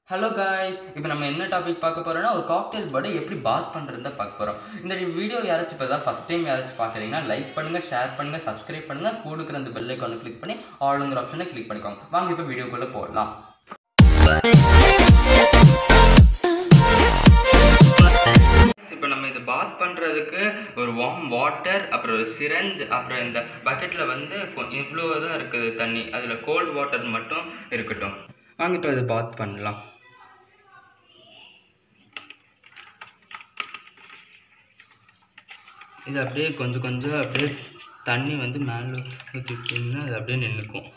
hello guys இப்போ நம்ம என்ன டாபிக் பார்க்க போறோம்னா ஒரு காக்டெயில் பர்டை எப்படி பாத் பண்ணுறத பார்க்க போகிறோம் இந்த வீடியோ யாராச்சும் இப்போ தான் ஃபஸ்ட் டைம் யாராச்சும் பார்க்குறீங்கன்னா லைக் பண்ணுங்கள் ஷேர் பண்ணுங்கள் சப்ஸ்கிரைப் பண்ணுங்கள் கூடுக்கிற அந்த பெல் ஐக்கானை கிளிக் பண்ணி ஆளுங்கிற ஆப்ஷனை கிளிக் பண்ணிக்கோங்க வாங்க இப்போ வீடியோக்குள்ளே போடலாம் இப்போ நம்ம இது பாத் பண்ணுறதுக்கு ஒரு வார்ம் வாட்டர் அப்புறம் ஒரு சிரஞ்ச் அப்புறம் இந்த பக்கெட்டில் வந்து இவ்வளோ தான் இருக்குது தண்ணி அதில் கோல்ட் வாட்டர் மட்டும் இருக்கட்டும் வாங்க இப்போ இது பாத் பண்ணலாம் இது அப்படியே கொஞ்சம் கொஞ்சம் அப்படியே தண்ணி வந்து மேலே ஊற்றிட்டிங்கன்னா அது அப்படியே நின்றுக்கும்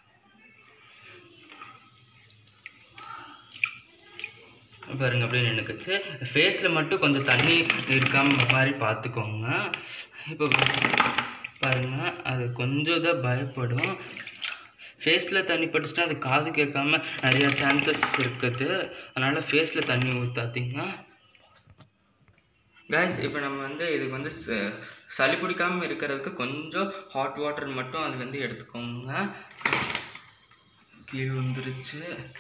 பாருங்க அப்படியே நின்றுக்குச்சு ஃபேஸில் மட்டும் கொஞ்சம் தண்ணி இருக்காம மாதிரி பார்த்துக்கோங்க இப்போ பாருங்க அது கொஞ்சம் தான் பயப்படும் ஃபேஸில் தண்ணி பட்டுச்சுன்னா அது காது கேட்காம நிறையா சான்சஸ் இருக்குது அதனால் ஃபேஸில் தண்ணி ஊற்றாதீங்க கைஸ் இப்போ நம்ம வந்து இதுக்கு வந்து ச- சளி பிடிக்காமல் இருக்கிறதுக்கு கொஞ்சம் ஹாட் வாட்டர் மட்டும் அது வந்து எடுத்துக்கோங்க கீழே வந்துருச்சு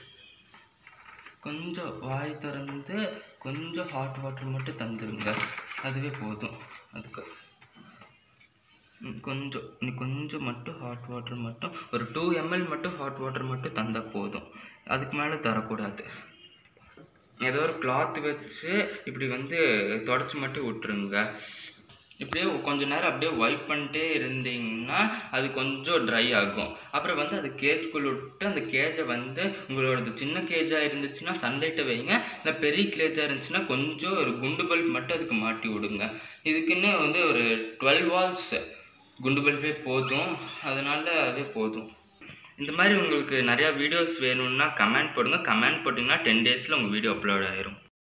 கொஞ்சம் வாய் திறந்து கொஞ்சம் ஹாட் வாட்டர் மட்டும் தந்துருங்க அதுவே போதும் அதுக்கு ம், கொஞ்சம் நீ கொஞ்சம் மட்டும் ஹாட் வாட்டர் மட்டும் ஒரு டூ எம்எல் மட்டும் ஹாட் வாட்டர் மட்டும் தந்தால் போதும் அதுக்கு மேலே தரக்கூடாது ஏதோ ஒரு கிளாத் வச்சு இப்படி வந்து தொடச்சி மட்டும் விட்டுருங்க இப்படியே கொஞ்ச நேரம் அப்படியே வைப் பண்ணிட்டே இருந்தீங்கன்னா அது கொஞ்சம் ட்ரை ஆகும் அப்புறம் வந்து அது கேஜ்குள்ள விட்டு அந்த கேஜை வந்து உங்களோடது சின்ன கேஜாக இருந்துச்சுன்னா சன்லைட்டை வைங்க இல்லை பெரிய கேஜாக இருந்துச்சுன்னா கொஞ்சம் ஒரு குண்டு பல்ப் மட்டும் அதுக்கு மாட்டி விடுங்க இதுக்குன்னு வந்து ஒரு டுவெல் வால்ஸ் குண்டு பல்பே போதும் அதனால அதே போதும் இந்த மாதிரி உங்களுக்கு நிறையா வீடியோஸ் வேணும்னா கமெண்ட் போடுங்க கமெண்ட் போட்டிங்கன்னா டென் டேஸில் உங்கள் வீடியோ அப்லோட் ஆயிரும்